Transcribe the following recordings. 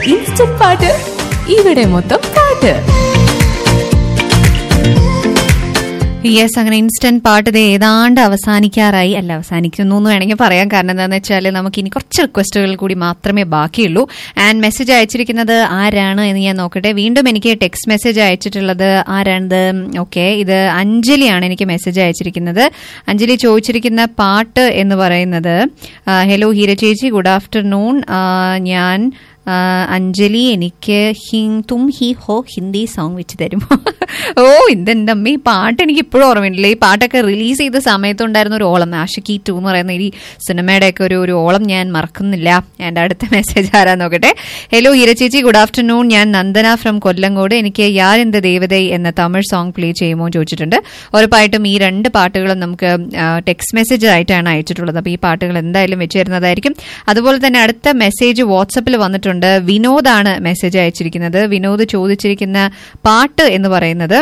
instant പാട്ട് ഇവിടെ മൊത്തം പാട്ട് യെസ് അങ്ങനെ ഇൻസ്റ്റന്റ് പാട്ട് ഇത് ഏതാണ്ട് അവസാനിക്കാറായി അല്ല അവസാനിക്കുന്നു എന്ന് വേണമെങ്കിൽ പറയാം കാരണം എന്താണെന്ന് വെച്ചാൽ നമുക്ക് ഇനി കുറച്ച് റിക്വസ്റ്റുകൾ കൂടി മാത്രമേ ബാക്കിയുള്ളൂ ആൻഡ് മെസ്സേജ് അയച്ചിരിക്കുന്നത് ആരാണ് എന്ന് ഞാൻ നോക്കട്ടെ വീണ്ടും എനിക്ക് ടെക്സ്റ്റ് മെസ്സേജ് അയച്ചിട്ടുള്ളത് ആരാണിത് ഓക്കെ ഇത് അഞ്ജലിയാണ് എനിക്ക് മെസ്സേജ് അയച്ചിരിക്കുന്നത് അഞ്ജലി ചോദിച്ചിരിക്കുന്ന പാട്ട് എന്ന് പറയുന്നത് ഹലോ ഹീര ചേച്ചി ഗുഡ് ആഫ്റ്റർനൂൺ ഞാൻ ആ, അഞ്ജലി എനിക്ക് ഹിങ് തും ഹി ഹോ ഹിന്ദി സോങ് വെച്ച് തരുമോ ഓ ഇതെന്റെ അമ്മ ഈ പാട്ട് എനിക്ക് ഇപ്പോഴും ഓർമ്മയില്ല ഈ പാട്ടൊക്കെ റിലീസ് ചെയ്ത സമയത്തുണ്ടായിരുന്ന ഒരു ഓളം ആഷിക്കി ടു എന്ന് പറയുന്ന ഈ സിനിമയുടെ ഒക്കെ ഒരു ഒരു ഓളം ഞാൻ മറക്കുന്നില്ല എൻ്റെ അടുത്ത മെസ്സേജ് ആരാ നോക്കട്ടെ ഹലോ ചേച്ചി ഗുഡ് ആഫ്റ്റർനൂൺ ഞാൻ നന്ദന ഫ്രം കൊല്ലങ്കോട് എനിക്ക് യാർ എന്ത് ദേവതൈ എന്ന തമിഴ് സോങ് പ്ലേ ചെയ്യുമോ എന്ന് ചോദിച്ചിട്ടുണ്ട് ഉറപ്പായിട്ടും ഈ രണ്ട് പാട്ടുകളും നമുക്ക് ടെക്സ്റ്റ് മെസ്സേജ് ആയിട്ടാണ് അയച്ചിട്ടുള്ളത് അപ്പോൾ ഈ പാട്ടുകൾ എന്തായാലും വെച്ച് തരുന്നതായിരിക്കും അതുപോലെ തന്നെ അടുത്ത മെസ്സേജ് വാട്സപ്പിൽ വന്നിട്ടുണ്ട് വിനോദാണ് മെസ്സേജ് അയച്ചിരിക്കുന്നത് വിനോദ് ചോദിച്ചിരിക്കുന്ന പാട്ട് എന്ന് പറയുന്നത്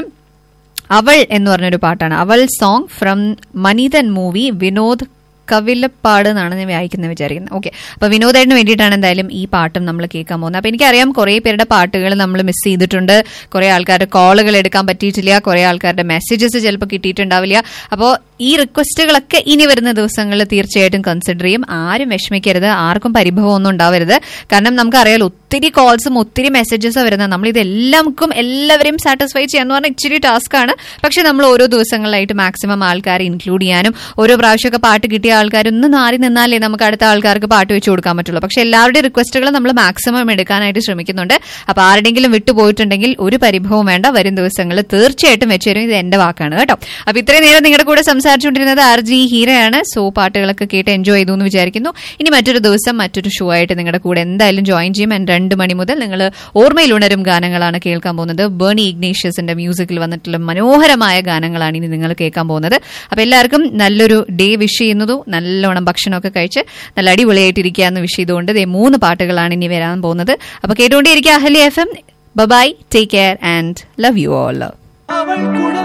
അവൾ എന്ന് പറഞ്ഞൊരു പാട്ടാണ് അവൾ song from Manithan movie Vinod Kavilappad എന്നാണ് ഞാൻ വായിക്കുന്നത് വിചാരിക്കുന്നത് ഓക്കെ അപ്പൊ വിനോദേട്ടിന് വേണ്ടിയിട്ടാണ് എന്തായാലും ഈ പാട്ടും നമ്മൾ കേൾക്കാൻ പോകുന്നത് അപ്പൊ എനിക്കറിയാം കുറെ പേരുടെ പാട്ടുകൾ നമ്മൾ മിസ് ചെയ്തിട്ടുണ്ട് കുറെ ആൾക്കാരുടെ കോളുകൾ എടുക്കാൻ പറ്റിയിട്ടില്ല കുറെ ആൾക്കാരുടെ മെസ്സേജസ് ചിലപ്പോൾ കിട്ടിയിട്ടുണ്ടാവില്ല അപ്പോൾ ഈ റിക്വസ്റ്റുകളൊക്കെ ഇനി വരുന്ന ദിവസങ്ങളിൽ തീർച്ചയായിട്ടും കൺസിഡർ ചെയ്യും ആരും വിഷമിക്കരുത് ആർക്കും പരിഭവമൊന്നും ഉണ്ടാവരുത് കാരണം നമുക്കറിയാലോ ഒത്തിരി കോൾസും ഒത്തിരി മെസ്സേജസും വരുന്നത് നമ്മൾ ഇതെല്ലാവർക്കും എല്ലാവരെയും സാറ്റിസ്ഫൈ ചെയ്യാന്ന് പറഞ്ഞാൽ ഇച്ചിരി ടാസ്ക് ആണ് പക്ഷെ നമ്മൾ ഓരോ ദിവസങ്ങളിലായിട്ട് മാക്സിമം ആൾക്കാരെ ഇൻക്ലൂഡ് ചെയ്യാനും ഓരോ പ്രാവശ്യമൊക്കെ പാട്ട് കിട്ടിയ ആൾക്കാരൊന്ന് നാറി നിന്നാലേ നമുക്ക് അടുത്ത ആൾക്കാർക്ക് പാട്ട് വെച്ച് കൊടുക്കാൻ പറ്റുള്ളൂ പക്ഷെ എല്ലാവരുടെയും റിക്വസ്റ്റുകൾ നമ്മൾ മാക്സിമം എടുക്കാനായിട്ട് ശ്രമിക്കുന്നുണ്ട് അപ്പൊ ആരുടെങ്കിലും വിട്ടുപോയിട്ടുണ്ടെങ്കിൽ ഒരു പരിഭവം വേണ്ട വരും ദിവസങ്ങളിൽ തീർച്ചയായിട്ടും വെച്ചുതരും ഇത് എന്റെ വാക്കാണ് കേട്ടോ അപ്പൊ ഇത്രയും നേരം നിങ്ങളുടെ കൂടെ സംസാരിച്ചുകൊണ്ടിരുന്നത് ആർ ജി ഹീരയാണ് സോ പാട്ടുകളൊക്കെ കേട്ട് എൻജോയ് ചെയ്തു എന്ന് വിചാരിക്കുന്നു ഇനി മറ്റൊരു ദിവസം മറ്റൊരു ഷോ ആയിട്ട് നിങ്ങളുടെ കൂടെ എന്തായാലും ജോയിൻ ചെയ്യും ആൻഡ് രണ്ട് മണി മുതൽ നിങ്ങൾ ഓർമ്മയിൽ ഉണരും ഗാനങ്ങളാണ് കേൾക്കാൻ പോകുന്നത് ബേണി ഇഗ്നേഷ്യസിന്റെ മ്യൂസിക്കിൽ വന്നിട്ടുള്ള മനോഹരമായ ഗാനങ്ങളാണ് ഇനി നിങ്ങൾ കേൾക്കാൻ പോകുന്നത് അപ്പൊ എല്ലാവർക്കും നല്ലൊരു ഡേ വിഷ് ചെയ്യുന്നതും നല്ലോണം ഭക്ഷണമൊക്കെ കഴിച്ച് നല്ല അടിപൊളിയായിട്ടിരിക്കുക എന്ന് വിഷ് ചെയ്തുകൊണ്ട് ദേ മൂന്ന് പാട്ടുകളാണ് ഇനി വരാൻ പോകുന്നത് അപ്പൊ കേട്ടുകൊണ്ടേയിരിക്കുക Ahalya F M bye take care and love you all